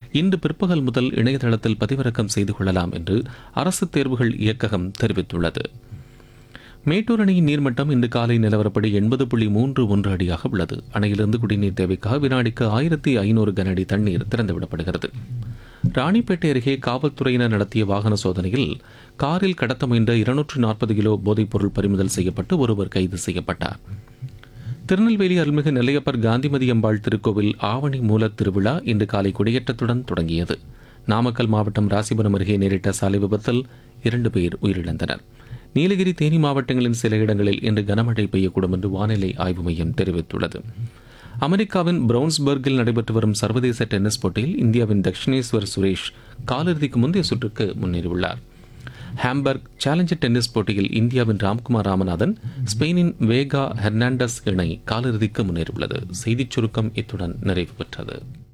இன்று பிற்பகல் முதல் இணையதளத்தில் பதிவிறக்கம் செய்து கொள்ளலாம் என்று அரசு தேர்வுகள் இயக்ககம் தெரிவித்துள்ளது மேட்டூர் அணையின் நீர்மட்டம் இன்று காலை நிலவரப்படி எண்பது புள்ளி மூன்று ஒன்று அடியாக உள்ளது அணையிலிருந்து குடிநீர் தேவைக்காக வினாடிக்கு ஆயிரத்தி ஐநூறு கன அடி தண்ணீர் திறந்துவிடப்படுகிறது ராணிப்பேட்டை அருகே காவல்துறையினர் நடத்திய வாகன சோதனையில் காரில் கடத்த முயன்ற இருநூற்று நாற்பது கிலோ போதைப்பொருள் பறிமுதல் செய்யப்பட்டு ஒருவர் கைது செய்யப்பட்டார் திருநெல்வேலி அருள்மிகு நெல்லையப்பர் காந்திமதி அம்பாள் திருக்கோவில் ஆவணி மூலத் திருவிழா இன்று காலை கொடியேற்றத்துடன் தொடங்கியது நாமக்கல் மாவட்டம் ராசிபுரம் அருகே நேரிட்ட சாலை விபத்தில் இரண்டு பேர் உயிரிழந்தனர் நீலகிரி தேனி மாவட்டங்களின் சில இடங்களில் இன்று கனமழை பெய்யக்கூடும் என்று வானிலை ஆய்வு மையம் தெரிவித்துள்ளது அமெரிக்காவின் பிரவுன்ஸ்பர்கில் நடைபெற்று வரும் சர்வதேச டென்னிஸ் போட்டியில் இந்தியாவின் தக்ஷிணேஸ்வர் சுரேஷ் காலிறுதிக்கு முந்தைய சுற்றுக்கு முன்னேறியுள்ளார் ஹாம்பர்க் சேலஞ்சர் டென்னிஸ் போட்டியில் இந்தியாவின் ராம்குமார் ராமநாதன் ஸ்பெயினின் வேகா ஹெர்னாண்டஸ் இணை காலிறுதிக்கு முன்னேறியுள்ளது செய்திச் சுருக்கம் இத்துடன் நிறைவு பெற்றது